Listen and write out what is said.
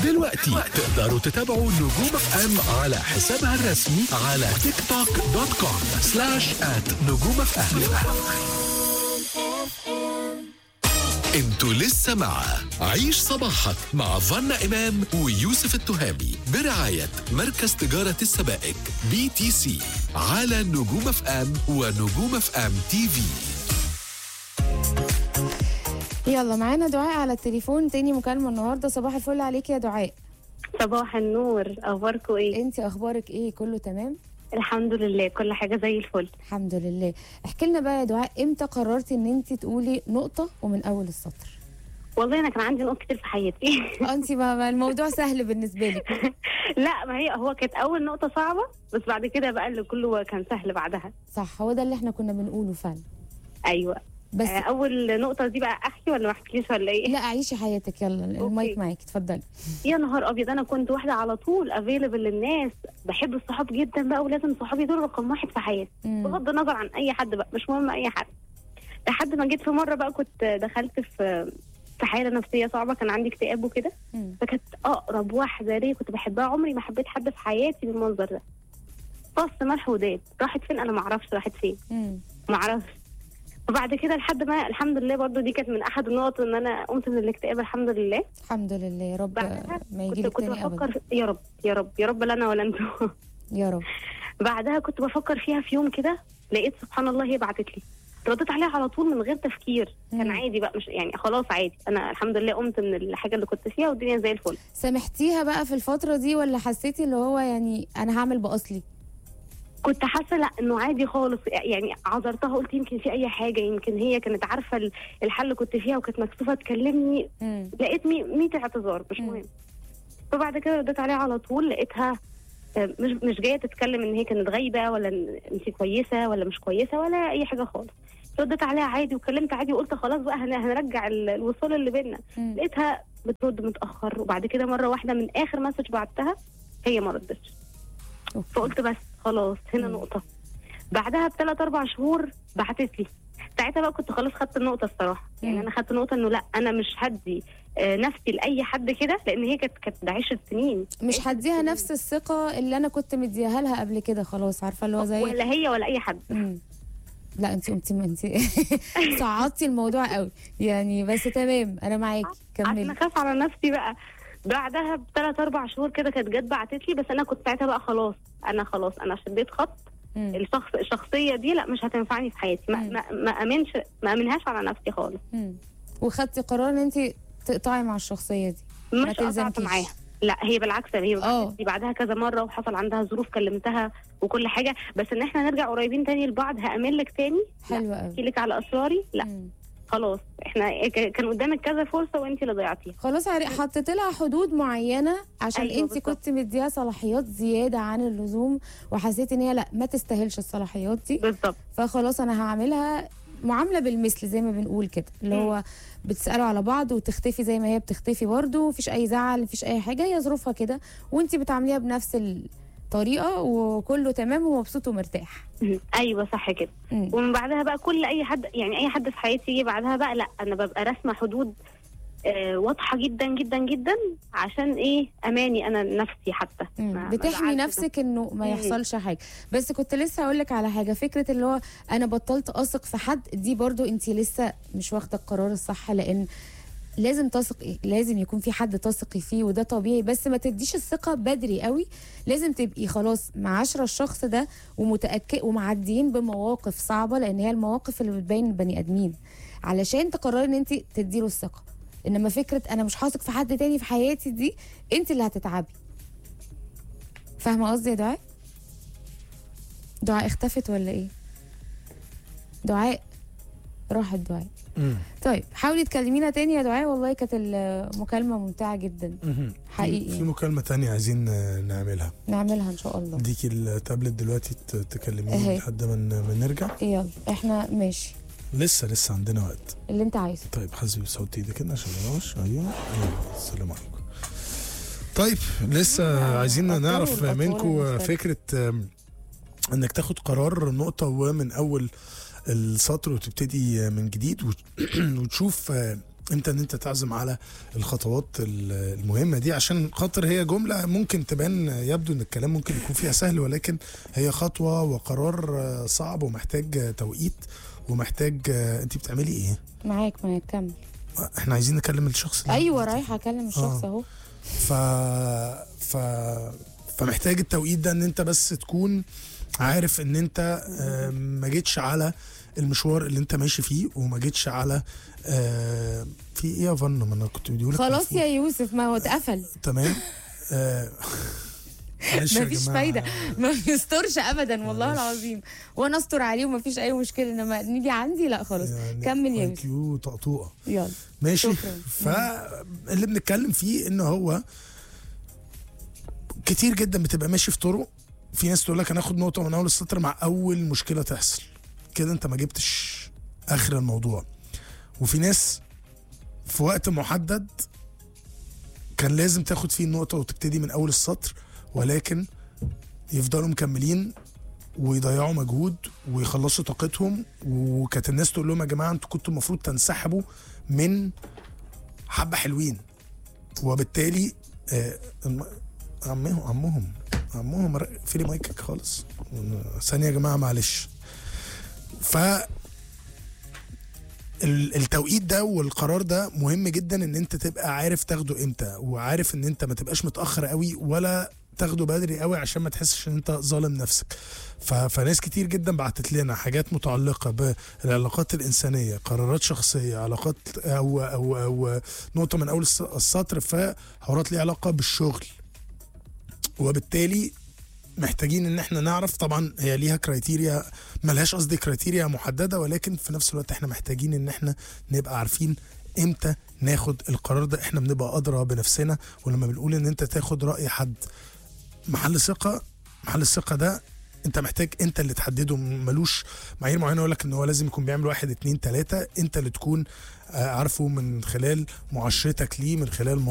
دلوقتي تقدروا تتابعوا نجوم اف ام على حسابها الرسمي على تيك توك دوت كوم سلاش ات نجوم اف ام انتوا لسه مع عيش صباحك مع فنا امام ويوسف التهامي برعايه مركز تجاره السبائك بي تي سي على نجوم اف ام ونجوم اف ام تي في يلا معانا دعاء على التليفون تاني مكالمة النهاردة صباح الفل عليك يا دعاء صباح النور اخباركم ايه انت اخبارك ايه كله تمام الحمد لله كل حاجه زي الفل الحمد لله احكي لنا بقى يا دعاء امتى قررتي ان انت تقولي نقطة ومن اول السطر والله انا كان عندي نقط كتير في حياتي آه، انت ما ما الموضوع سهل بالنسبة لك لا ما هي هو كانت اول نقطه صعبه بس بعد كده بقى اللي كله كان سهل بعدها صح هو ده اللي احنا كنا بنقوله فعلا ايوه بس آه اول نقطه دي بقى احكي ولا ما احكيش ولا ايه لا عيشي حياتك يلا المايك معاكي اتفضلي يا نهار ابيض انا كنت واحده على طول افيلبل للناس بحب الصحاب جدا بقى ولازم صحابي دول رقم واحد في حياتي مم. بغض النظر عن اي حد بقى مش مهم اي حد لحد ما جيت في مره بقى كنت دخلت في في حاله نفسيه صعبه كان عندي اكتئاب وكده مم. فكانت اقرب واحده ليا كنت بحبها عمري ما حبيت حد في حياتي بالمنظر ده فص ملح وداب راحت فين انا ما اعرفش راحت فين مم. ما اعرفش وبعد كده لحد ما الحمد لله برضو دي كانت من احد النقط ان انا قمت من الاكتئاب الحمد لله الحمد لله يا رب بعدها ما كنت يجيلك كنت تاني ابدا بفكر يا رب يا رب يا رب لا انا ولا انتوا يا رب بعدها كنت بفكر فيها في يوم كده لقيت سبحان الله هي بعتت لي رديت عليها على طول من غير تفكير كان مم. عادي بقى مش يعني خلاص عادي انا الحمد لله قمت من الحاجه اللي كنت فيها والدنيا زي الفل سامحتيها بقى في الفترة دي ولا حسيتي اللي هو يعني انا هعمل باصلي كنت حاسه لا انه عادي خالص يعني عذرتها قلت يمكن في اي حاجه يمكن هي كانت عارفه ال- الحل اللي كنت فيها وكانت مكسوفه تكلمني مم. لقيت مي 100 اعتذار مش مم. مهم فبعد كده رديت عليها على طول لقيتها آه، مش مش جايه تتكلم ان هي كانت غايبه ولا ان انت كويسه ولا مش كويسه ولا اي حاجه خالص رديت عليها عادي وكلمت عادي وقلت خلاص بقى هن- هنرجع ال- الوصول اللي بينا مم. لقيتها بترد متاخر وبعد كده مره واحده من اخر مسج بعتها هي ما ردتش أوكي. فقلت بس خلاص هنا مم. نقطه بعدها بثلاث اربع شهور بعتت لي ساعتها بقى كنت خلاص خدت النقطه الصراحه يعني مم. انا خدت نقطه انه لا انا مش هدي آه، نفسي لاي حد كده لان هي كانت كانت ده عشر سنين مش عشر هديها سنين. نفس الثقة اللي أنا كنت مديها لها قبل كده خلاص عارفة اللي هو زي ولا هي ولا اي حد مم. لا انت انت انت صعدتي الموضوع قوي يعني بس تمام انا معاكي عشان كملي اخاف على نفسي بقى بعدها بثلاث اربع شهور كده كانت جت بعتت لي بس انا كنت ساعتها بقى خلاص انا خلاص انا شديت خط مم. الشخص الشخصيه دي لا مش هتنفعني في حياتي ما, مم. ما, ما امنش ما امنهاش على نفسي خالص مم. وخدتي قرار ان انت تقطعي مع الشخصيه دي ما مش قطعت تلزمكيش. معاها لا هي بالعكس هي آه. بعتت لي بعدها كذا مره وحصل عندها ظروف كلمتها وكل حاجه بس ان احنا نرجع قريبين تاني لبعض هامن لك تاني حلوة قوي احكي لك على اسراري لا مم. خلاص احنا ك- كان قدامك كذا فرصه وانت اللي ضيعتيها خلاص عري- حطيت لها حدود معينه عشان أيوة انت بالظبط. كنت مديها صلاحيات زياده عن اللزوم وحسيتي ان هي لا ما تستاهلش الصلاحيات دي بالظبط فخلاص انا هعملها معامله بالمثل زي ما بنقول كده اللي مم. هو بتسالوا على بعض وتختفي زي ما هي بتختفي برضه مفيش اي زعل مفيش اي حاجه هي ظروفها كده وانت بتعامليها بنفس الطريقه وكله تمام ومبسوط ومرتاح ايوه صح كده مم. ومن بعدها بقى كل اي حد يعني اي حد في حياتي يجي بعدها بقى لا انا ببقى راسمه حدود آه واضحه جدا جدا جدا عشان ايه اماني انا نفسي حتى مم. ما- ما بتحمي بزعلش نفسك انه ما مم. يحصلش حاجه بس كنت لسه هقول لك على حاجه فكره اللي هو انا بطلت اثق في حد دي برضو انت لسه مش واخده القرار الصح لان لازم تثقي لازم يكون في حد تثقي فيه وده طبيعي بس ما تديش الثقه بدري قوي لازم تبقي خلاص معاشره الشخص ده ومتاكد ومعديين بمواقف صعبه لان هي المواقف اللي بتبين البني ادمين علشان تقرري ان انت تديله الثقه انما فكره انا مش هثق في حد تاني في حياتي دي انت اللي هتتعبي فاهمه قصدي يا دعاء دعاء اختفت ولا ايه دعاء راحت دعاء مم. طيب حاولي تكلمينا تاني يا دعاء والله كانت المكالمه ممتعه جدا مهم. حقيقي. في مكالمة تانية عايزين آه، نعملها نعملها ان شاء الله اديكي التابلت دلوقتي ت- تكلميني أهي. لحد ما ن- ما نرجع يلا احنا ماشي لسه لسه عندنا وقت اللي انت عايزه طيب حسبي بصوت ايدك كده عشان ما يقعش ايوه يلا السلام عليكم طيب لسه عايزين أطول نعرف والأطول منكم المختلفة. فكرة آم، انك تاخد قرار نقطة ومن اول السطر وتبتدي من جديد وت- وتشوف آه، امتى ان انت تعزم على الخطوات ال- المهمه دي عشان خاطر هي جمله ممكن تبان يبدو ان الكلام ممكن يكون فيها سهل ولكن هي خطوه وقرار آه، صعب ومحتاج آه، توقيت ومحتاج آه، انت بتعملي ايه معاك معاك كمل احنا عايزين نكلم الشخص اللي ايوه رايحه اكلم الشخص آه. اهو ف... ف... فمحتاج التوقيت ده ان انت بس تكون عارف ان انت آه، ما جيتش على المشوار اللي انت ماشي فيه وما جيتش على آه، في ايه يا فن ما انا كنت بديهولك خلاص مفروض. يا يوسف ما هو اتقفل تمام آه، معلش يا مفيش جماعة. فايده ما بيسترش ابدا والله العظيم وانا استر عليه ومفيش اي مشكله انما نيجي عندي لا خلاص يعني كمل يا IQ يوسف طقطوقه يلا ماشي شكراً. فاللي بنتكلم فيه ان هو كتير جدا بتبقى ماشي في طرق في ناس تقول لك انا اخد نقطه من اول السطر مع اول مشكله تحصل كده انت ما جبتش اخر الموضوع وفي ناس في وقت محدد كان لازم تاخد فيه النقطه وتبتدي من اول السطر ولكن يفضلوا مكملين ويضيعوا مجهود ويخلصوا طاقتهم وكانت الناس تقول لهم يا جماعه انتوا كنتوا المفروض تنسحبوا من حبه حلوين وبالتالي آه، الم- عمهم عمهم عمهم ر- فيلي مايكك خالص ثانيه يا جماعه معلش ف ال- التوقيت ده والقرار ده مهم جدا ان انت تبقى عارف تاخده امتى وعارف ان انت ما تبقاش متاخر قوي ولا تاخده بدري قوي عشان ما تحسش ان انت ظالم نفسك ف... فناس كتير جدا بعتت لنا حاجات متعلقه بالعلاقات الانسانيه قرارات شخصيه علاقات او او او نقطه من اول الس- السطر فحوارات ليها علاقه بالشغل وبالتالي محتاجين ان احنا نعرف طبعا هي ليها كرايتيريا ملهاش قصدي كرايتيريا محدده ولكن في نفس الوقت احنا محتاجين ان احنا نبقى عارفين امتى ناخد القرار ده احنا بنبقى ادرى بنفسنا ولما بنقول ان انت تاخد راي حد محل ثقه محل الثقه ده انت محتاج انت اللي تحدده ملوش معايير معينه يقول لك ان هو لازم يكون بيعمل واحد اتنين تلاته انت اللي تكون آه، عارفه من خلال معاشرتك ليه من خلال